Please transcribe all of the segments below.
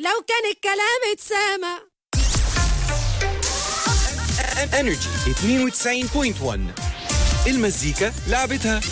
لو كان الكلام اتسامع انرجي 92.1 المزيكا لعبتها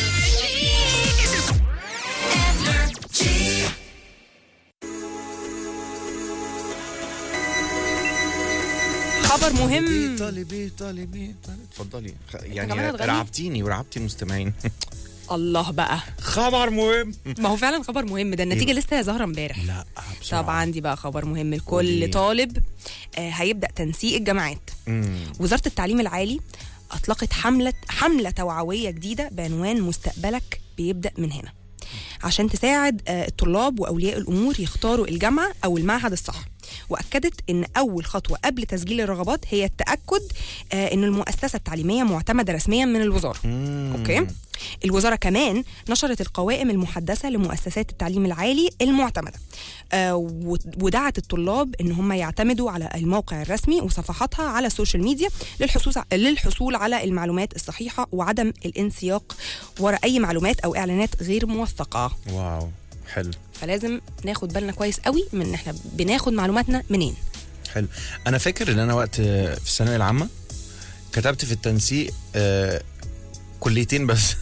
خبر مهم طالبي طالبي طالبي اتفضلي خ- كمان يعني هتغني؟ رعبتيني ورعبتي المستمعين الله بقى خبر مهم ما هو فعلا خبر مهم ده النتيجه لسه ظاهره امبارح لا بسرعة. طب عندي بقى خبر مهم قولي. لكل طالب آه، هيبدا تنسيق الجامعات مم. وزاره التعليم العالي اطلقت حمله حمله توعويه جديده بعنوان مستقبلك بيبدا من هنا عشان تساعد آه، الطلاب واولياء الامور يختاروا الجامعه او المعهد الصح واكدت ان اول خطوه قبل تسجيل الرغبات هي التاكد آه، ان المؤسسه التعليميه معتمده رسميا من الوزاره مم. اوكي الوزاره كمان نشرت القوائم المحدثه لمؤسسات التعليم العالي المعتمده آه و- ودعت الطلاب ان هم يعتمدوا على الموقع الرسمي وصفحاتها على السوشيال ميديا للحصول للحصول على المعلومات الصحيحه وعدم الانسياق وراء اي معلومات او اعلانات غير موثقه واو حلو فلازم ناخد بالنا كويس قوي من ان احنا بناخد معلوماتنا منين حلو انا فاكر ان انا وقت آه، في الثانويه العامه كتبت في التنسيق آه، كليتين بس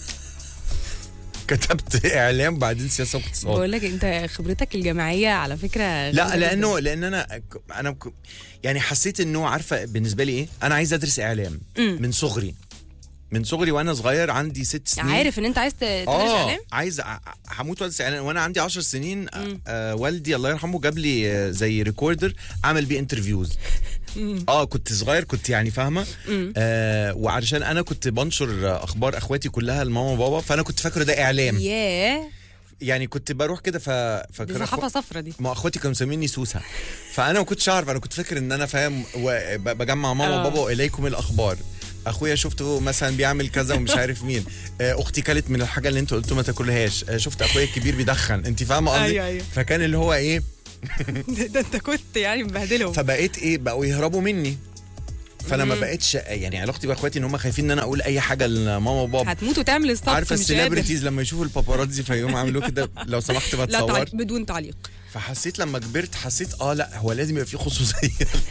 كتبت اعلام بعدين سياسه واقتصاد بقول لك انت خبرتك الجامعيه على فكره لا غريبة لانه لان انا ك- انا ك- يعني حسيت انه عارفه بالنسبه لي ايه انا عايز ادرس اعلام مم. من صغري من صغري وانا صغير عندي ست جدا. سنين عارف ان انت عايز تدرس اه اعلام عايز أ- أ- هموت وادرس اعلام وانا عندي 10 سنين آه آه والدي الله يرحمه جاب لي آه، زي ريكوردر اعمل بيه انترفيوز اه كنت صغير كنت يعني فاهمه آه وعلشان انا كنت بنشر آه، اخبار اخواتي كلها لماما وبابا فانا كنت فاكره ده اعلام ياه يعني كنت بروح كده ف دي فاكر صحافه صفرة دي ما اخواتي كانوا مسميني سوسه فانا ما كنتش اعرف انا كنت فاكر ان انا فاهم وبجمع ماما آه. وبابا اليكم الاخبار اخويا شفته مثلا بيعمل كذا ومش عارف مين آه، اختي كلت من الحاجه اللي انت قلتوا ما تاكلهاش آه، شفت اخويا الكبير بيدخن انت فاهمه قصدي أيوة، أيوة. فكان اللي هو ايه ده انت كنت يعني مبهدلهم فبقيت ايه بقوا يهربوا مني فانا ما مم. بقتش يعني علاقتي باخواتي ان هم خايفين ان انا اقول اي حاجه لماما وبابا هتموت وتعمل الصف عارفه مش قادر. السليبرتيز لما يشوفوا الباباراتزي فيقوموا عاملوا كده لو سمحت ما لا تصور تعليق بدون تعليق فحسيت لما كبرت حسيت اه لا هو لازم يبقى في خصوصيه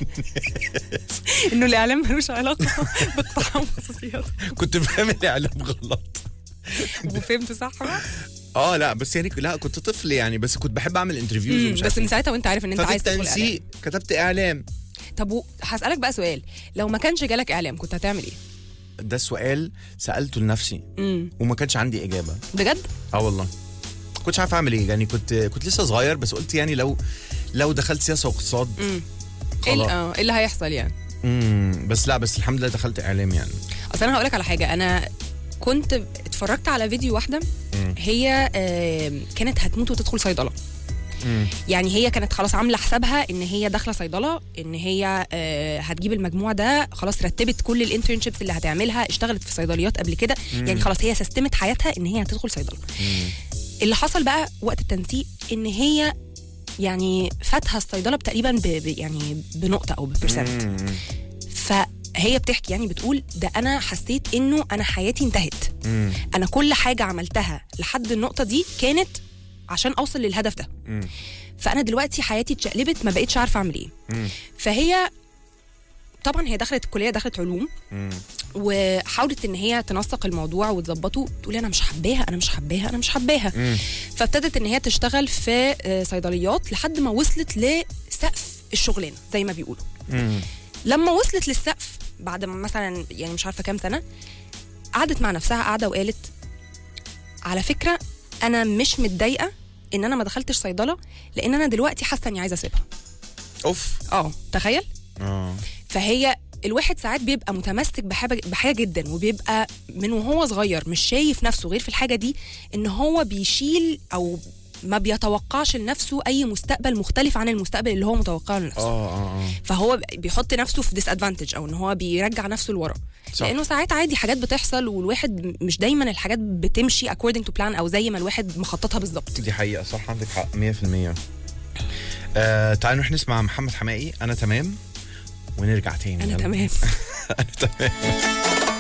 انه الاعلام ملوش علاقه باقتحام خصوصيات كنت فاهم الاعلام غلط وفهمت صح بقى اه لا بس يعني لا كنت طفل يعني بس كنت بحب اعمل انترفيوز مم، ومش بس عارف من إيه. ساعتها وانت عارف ان انت ففي عايز تدخل اعلام التنسيق كتبت اعلام طب و- هسالك بقى سؤال لو ما كانش جالك اعلام كنت هتعمل ايه ده سؤال سالته لنفسي امم وما كانش عندي اجابه بجد اه والله كنتش عارف اعمل ايه يعني كنت كنت لسه صغير بس قلت يعني لو لو دخلت سياسه واقتصاد امم ايه اللي- اه إيه اللي هيحصل يعني امم بس لا بس الحمد لله دخلت اعلام يعني اصل انا هقول لك على حاجه انا كنت اتفرجت على فيديو واحده مم. هي آه، كانت هتموت وتدخل صيدله مم. يعني هي كانت خلاص عامله حسابها ان هي داخله صيدله ان هي آه، هتجيب المجموع ده خلاص رتبت كل الانترنشيبس اللي هتعملها اشتغلت في صيدليات قبل كده يعني خلاص هي سيستمت حياتها ان هي هتدخل صيدله اللي حصل بقى وقت التنسيق ان هي يعني فاتها الصيدله تقريبا ب ب- يعني بنقطه او ببرسنت مم. فهي بتحكي يعني بتقول ده انا حسيت انه انا حياتي انتهت مم. انا كل حاجه عملتها لحد النقطه دي كانت عشان اوصل للهدف ده مم. فانا دلوقتي حياتي اتشقلبت ما بقتش عارفه اعمل ايه مم. فهي طبعا هي دخلت الكليه دخلت علوم مم. وحاولت ان هي تنسق الموضوع وتظبطه تقول انا مش حباها انا مش حباها انا مش حباها مم. فابتدت ان هي تشتغل في آه، صيدليات لحد ما وصلت لسقف الشغلانه زي ما بيقولوا مم. لما وصلت للسقف بعد ما مثلا يعني مش عارفه كام سنه قعدت مع نفسها قاعده وقالت على فكره انا مش متضايقه ان انا ما دخلتش صيدله لان انا دلوقتي حاسه اني عايزه اسيبها اوف اه تخيل اه فهي الواحد ساعات بيبقى متمسك بحاجه بحاجه جدا وبيبقى من وهو صغير مش شايف نفسه غير في الحاجه دي ان هو بيشيل او ما بيتوقعش لنفسه اي مستقبل مختلف عن المستقبل اللي هو متوقعه لنفسه اه اه اه فهو بيحط نفسه في ديس ادفانتج او ان هو بيرجع نفسه لورا صح. لانه ساعات عادي حاجات بتحصل والواحد مش دايما الحاجات بتمشي according to plan او زي ما الواحد مخططها بالظبط دي حقيقة صح عندك حق 100% آه تعالوا نروح نسمع محمد حماقي أنا تمام ونرجع تاني انا يلا. تمام أنا تمام